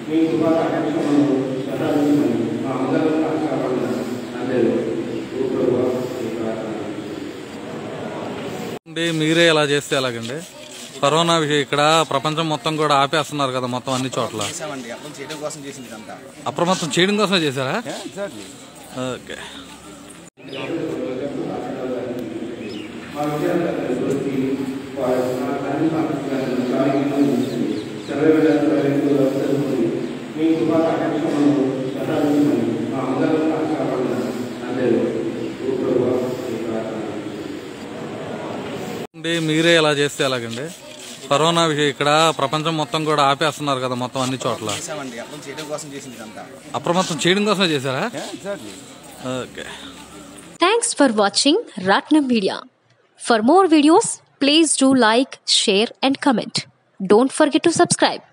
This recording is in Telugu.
మీ కృపా కటాక్షములను ప్రసాదించమని మా అందరం సాక్షాత్కారం అందరూ ఓ ప్రభువా ఈ ప్రార్థన అండి మీరే ఇలా చేస్తే ఎలాగండి కరోనా విషయం ఇక్కడ ప్రపంచం మొత్తం కూడా ఆపేస్తున్నారు కదా మొత్తం అన్ని చోట్ల చేసామండి అర్థం చేయడం కోసం చేసింది ఇదంతా అప్రమత్తం చేయడం కోసమే చేశారా ఓకే మా విద్యార్థులను గురించి వారి నా తల్లి సాంస్కృతిక కార్యక్రమం ఉంచింది సర్వేలకు చదువుకుని మీ కృపా కటాక్షములను ప్రసాదించమని మా అందరం సాక్షాత్కారం అందరూ ఓ ప్రభువా ఈ ప్రార్థన అండి మీరే ఇలా చేస్తే ఎలాగండి కరోనా విషయం ఇక్కడ ప్రపంచం మొత్తం కూడా ఆపేస్తున్నారు కదా మొత్తం అన్ని చోట్ల చేసామండి అర్థం చేయడం కోసం చేసింది ఇదంతా అప్రమత్తం చేయడం కోసమే చేశారా okay Thanks for watching Ratnam Media. For more videos, please do like, share, and comment. Don't forget to subscribe.